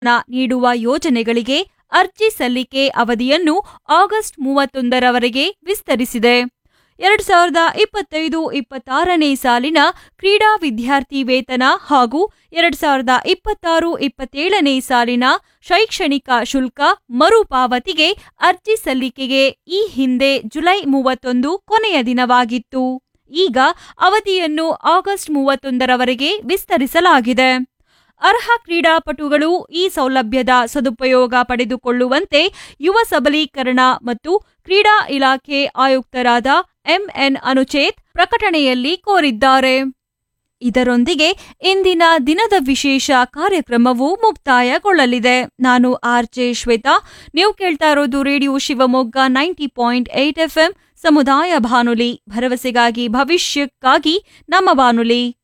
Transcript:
ನೀಡುವ ಯೋಜನೆಗಳಿಗೆ ಅರ್ಜಿ ಸಲ್ಲಿಕೆ ಅವಧಿಯನ್ನು ಆಗಸ್ಟ್ ಮೂವತ್ತೊಂದರವರೆಗೆ ವಿಸ್ತರಿಸಿದೆ ಎರಡ್ ಸಾವಿರದ ಇಪ್ಪತ್ತೈದು ಇಪ್ಪತ್ತಾರನೇ ಸಾಲಿನ ಕ್ರೀಡಾ ವಿದ್ಯಾರ್ಥಿ ವೇತನ ಹಾಗೂ ಎರಡ್ ಸಾವಿರದ ಇಪ್ಪತ್ತಾರು ಇಪ್ಪತ್ತೇಳನೇ ಸಾಲಿನ ಶೈಕ್ಷಣಿಕ ಶುಲ್ಕ ಮರುಪಾವತಿಗೆ ಅರ್ಜಿ ಸಲ್ಲಿಕೆಗೆ ಈ ಹಿಂದೆ ಜುಲೈ ಮೂವತ್ತೊಂದು ಕೊನೆಯ ದಿನವಾಗಿತ್ತು ಈಗ ಅವಧಿಯನ್ನು ಆಗಸ್ಟ್ ಮೂವತ್ತೊಂದರವರೆಗೆ ವಿಸ್ತರಿಸಲಾಗಿದೆ ಅರ್ಹ ಕ್ರೀಡಾಪಟುಗಳು ಈ ಸೌಲಭ್ಯದ ಸದುಪಯೋಗ ಪಡೆದುಕೊಳ್ಳುವಂತೆ ಯುವ ಸಬಲೀಕರಣ ಮತ್ತು ಕ್ರೀಡಾ ಇಲಾಖೆ ಆಯುಕ್ತರಾದ ಎಂಎನ್ ಅನುಚೇತ್ ಪ್ರಕಟಣೆಯಲ್ಲಿ ಕೋರಿದ್ದಾರೆ ಇದರೊಂದಿಗೆ ಇಂದಿನ ದಿನದ ವಿಶೇಷ ಕಾರ್ಯಕ್ರಮವು ಮುಕ್ತಾಯಗೊಳ್ಳಲಿದೆ ನಾನು ಆರ್ಜೆ ಶ್ವೇತಾ ನೀವು ಕೇಳ್ತಾ ಇರೋದು radio Shivamogga ninety point eight FM ಸಮುದಾಯ ಬಾನುಲಿ ಭರವಸೆಗಾಗಿ ಭವಿಷ್ಯಕ್ಕಾಗಿ ನಮ್ಮ ಬಾನುಲಿ